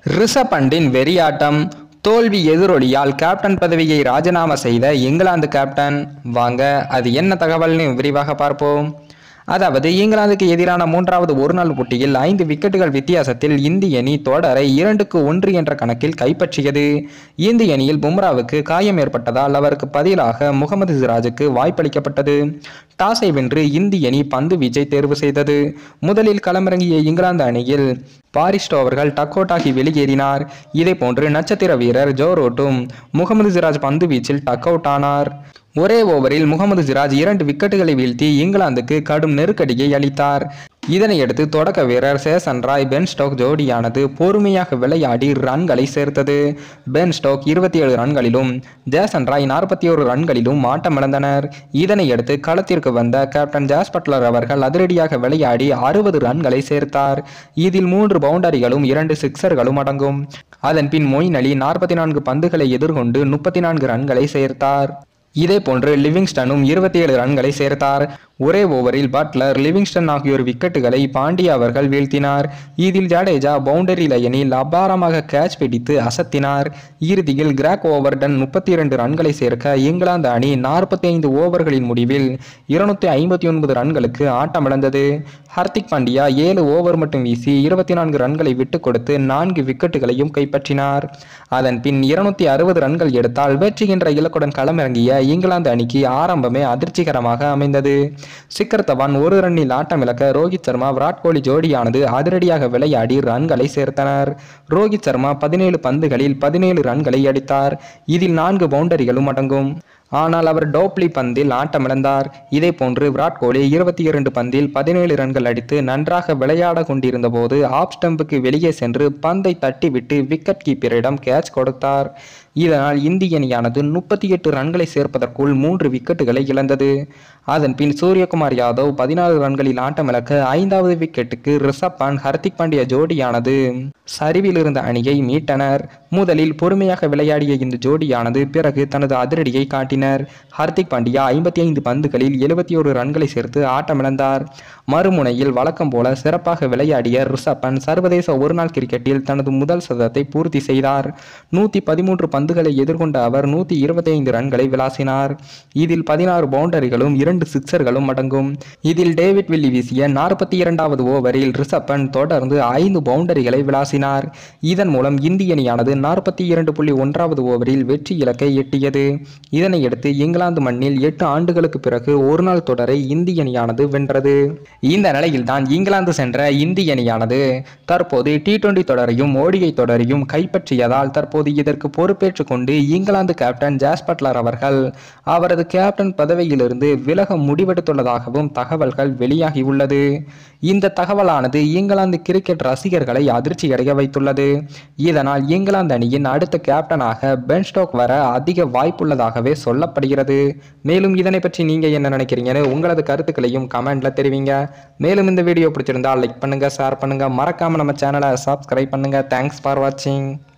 ரிஷப் பண்டின் வெறியாட்டம் தோல்வி எதிரொலியால் கேப்டன் பதவியை ராஜினாமா செய்த இங்கிலாந்து கேப்டன் வாங்க அது என்ன தகவல்னு விரிவாக பார்ப்போம் அதாவது இங்கிலாந்துக்கு எதிரான மூன்றாவது ஒருநாள் போட்டியில் ஐந்து விக்கெட்டுகள் வித்தியாசத்தில் இந்திய அணி தொடரை இரண்டுக்கு ஒன்று என்ற கணக்கில் கைப்பற்றியது இந்திய அணியில் பும்ராவுக்கு காயம் ஏற்பட்டதால் அவருக்கு பதிலாக முகமது சிராஜுக்கு வாய்ப்பளிக்கப்பட்டது டாஸை வென்று இந்திய அணி பந்து வீச்சை தேர்வு செய்தது முதலில் களமிறங்கிய இங்கிலாந்து அணியில் பாரிஸ்டோ அவர்கள் டக் அவுட் ஆகி வெளியேறினார் இதே போன்று நட்சத்திர வீரர் ஜோ ரோட்டும் முகமது சிராஜ் பந்து வீச்சில் டக் அவுட் ஆனார் ஒரே ஓவரில் முகமது சிராஜ் இரண்டு விக்கெட்டுகளை வீழ்த்தி இங்கிலாந்துக்கு கடும் நெருக்கடியை அளித்தார் இதனையடுத்து தொடக்க வீரர் சேசன் ராய் பென் ஸ்டோக் ஜோடியானது பொறுமையாக விளையாடி ரன்களை சேர்த்தது பென் ஸ்டோக் இருபத்தி ஏழு ரன்களிலும் ஜேசன் ராய் நாற்பத்தி ஒரு ரன்களிலும் ஆட்டமிழந்தனர் இதனையடுத்து களத்திற்கு வந்த கேப்டன் ஜாஸ் பட்லர் அவர்கள் அதிரடியாக விளையாடி அறுபது ரன்களை சேர்த்தார் இதில் மூன்று பவுண்டரிகளும் இரண்டு சிக்சர்களும் அடங்கும் அதன் பின் மொயின் அலி நாற்பத்தி நான்கு பந்துகளை எதிர்கொண்டு முப்பத்தி நான்கு ரன்களை சேர்த்தார் இதே போன்று லிவிங்ஸ்டனும் இருபத்தி ஏழு ரன்களை சேர்த்தார் ஒரே ஓவரில் பட்லர் லிவிங்ஸ்டன் ஆகியோர் விக்கெட்டுகளை பாண்டியா அவர்கள் வீழ்த்தினார் இதில் ஜடேஜா பவுண்டரி லைனில் அபாரமாக கேட்ச் பிடித்து அசத்தினார் இறுதியில் கிராக் ஓவர்டன் முப்பத்தி இரண்டு ரன்களை சேர்க்க இங்கிலாந்து அணி நாற்பத்தி ஐந்து ஓவர்களின் முடிவில் இருநூத்தி ஐம்பத்தி ஒன்பது ரன்களுக்கு ஆட்டமிழந்தது ஹர்திக் பாண்டியா ஏழு ஓவர் மட்டும் வீசி இருபத்தி நான்கு ரன்களை விட்டுக் கொடுத்து நான்கு விக்கெட்டுகளையும் கைப்பற்றினார் அதன் பின் இருநூத்தி அறுபது ரன்கள் எடுத்தால் வெற்றி என்ற இலக்குடன் களமிறங்கிய இங்கிலாந்து அணிக்கு ஆரம்பமே அதிர்ச்சிகரமாக அமைந்தது சிக்கர் தவான் ஒரு ரன்னில் ஆட்டமிழக்க ரோஹித் சர்மா விராட் கோலி ஜோடியானது அதிரடியாக விளையாடி ரன்களை சேர்த்தனர் ரோஹித் சர்மா பதினேழு பந்துகளில் பதினேழு ரன்களை அடித்தார் இதில் நான்கு பவுண்டரிகளும் அடங்கும் ஆனால் அவர் டோப்லி பந்தில் ஆட்டமிழந்தார் இதே போன்று விராட் கோலி இருபத்தி இரண்டு பந்தில் பதினேழு ரன்கள் அடித்து நன்றாக விளையாட கொண்டிருந்த போது ஆப் ஸ்டம்புக்கு வெளியே சென்று பந்தை தட்டிவிட்டு விக்கெட் கீப்பரிடம் கேட்ச் கொடுத்தார் இதனால் இந்திய அணியானது முப்பத்தி எட்டு ரன்களை சேர்ப்பதற்குள் மூன்று விக்கெட்டுகளை இழந்தது அதன் பின் சூரியகுமார் யாதவ் பதினாறு ரன்களில் ஆட்டமிழக்க ஐந்தாவது விக்கெட்டுக்கு ரிஷப் பண்ட் ஹர்திக் பாண்டியா ஜோடியானது சரிவில் இருந்த அணியை மீட்டனர் முதலில் பொறுமையாக விளையாடிய இந்த ஜோடியானது பிறகு தனது அதிரடியை காட்டினர் ஹர்திக் பாண்டியா ஐம்பத்தி ஐந்து பந்துகளில் எழுபத்தி ஒரு ரன்களை சேர்த்து ஆட்டமிழந்தார் மறுமுனையில் வழக்கம் போல சிறப்பாக விளையாடிய ரிஷப் பண்ட் சர்வதேச ஒருநாள் கிரிக்கெட்டில் தனது முதல் சதத்தை பூர்த்தி செய்தார் நூற்றி பதிமூன்று பந்துகளை எதிர்கொண்ட அவர் நூற்றி இருபத்தி ஐந்து ரன்களை விளாசினார் இதில் பதினாறு பவுண்டரிகளும் இரண்டு சிக்சர்களும் அடங்கும் இதில் டேவிட் வில்லி வீசிய நாற்பத்தி இரண்டாவது ஓவரில் ரிஷப் பண்ட் தொடர்ந்து ஐந்து பவுண்டரிகளை விளாசினார் இதன் மூலம் இந்திய அணியானது நாற்பத்தி இரண்டு புள்ளி ஒன்றாவது ஓவரில் வெற்றி இலக்கை எட்டியது இதனையடுத்து இங்கிலாந்து மண்ணில் எட்டு ஆண்டுகளுக்கு பிறகு ஒருநாள் தொடரை இந்திய அணியானது வென்றது இந்த நிலையில்தான் இங்கிலாந்து சென்ற இந்திய அணியானது தற்போது டி டுவெண்டி தொடரையும் ஓடிஐ தொடரையும் கைப்பற்றியதால் தற்போது இதற்கு பொறுப்பேற்றுக் கொண்டு இங்கிலாந்து கேப்டன் ஜாஸ் பட்லர் அவர்கள் அவரது கேப்டன் பதவியிலிருந்து விலக முடிவெடுத்துள்ளதாகவும் தகவல்கள் வெளியாகியுள்ளது இந்த தகவலானது இங்கிலாந்து கிரிக்கெட் ரசிகர்களை அதிர்ச்சியடைய வைத்துள்ளது இதனால் இங்கிலாந்து அணியின் அடுத்த கேப்டனாக பென் ஸ்டோக் வர அதிக வாய்ப்புள்ளதாகவே சொல்லப்படுகிறது மேலும் இதனை பற்றி நீங்க என்ன நினைக்கிறீங்கன்னு உங்களது கருத்துக்களையும் கமெண்ட்ல தெரிவிங்க மேலும் இந்த வீடியோ பிடிச்சிருந்தா லைக் பண்ணுங்க ஷேர் பண்ணுங்க மறக்காம நம்ம சேனலை சப்ஸ்கிரைப் பண்ணுங்க தேங்க்ஸ் ஃபார் வாட்சிங்